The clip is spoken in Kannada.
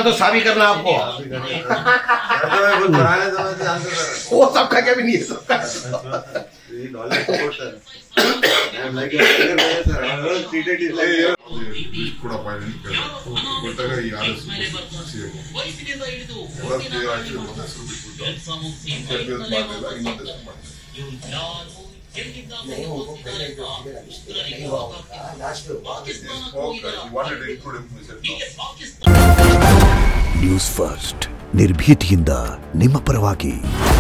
तो साबित करना आपको पुराने समय से आंसर कर वो सबका क्या भी नहीं है सबका रहे knowledge support sir I am like sir treated is like list ಕೂಡ ಫೈಲ್ ಕೊಟ್ಟಾಗ ಈ ಆರ್ ಎಸ್ ಸಿಎಂ ಎಲ್ಲ ಕ್ಲಿಯರ್ ಆಗಿ ಒಂದು ಹೆಸರು ಬಿಟ್ಬಿಟ್ಟು ಮಾಡಲಿಲ್ಲ ಇನ್ನೊಂದು ಹೆಸರು ಮಾಡಿಲ್ಲ okay you wanted include him news first ನಿರ್ಭೀತಿಯಿಂದ ನಿಮ್ಮ ಪರವಾಗಿ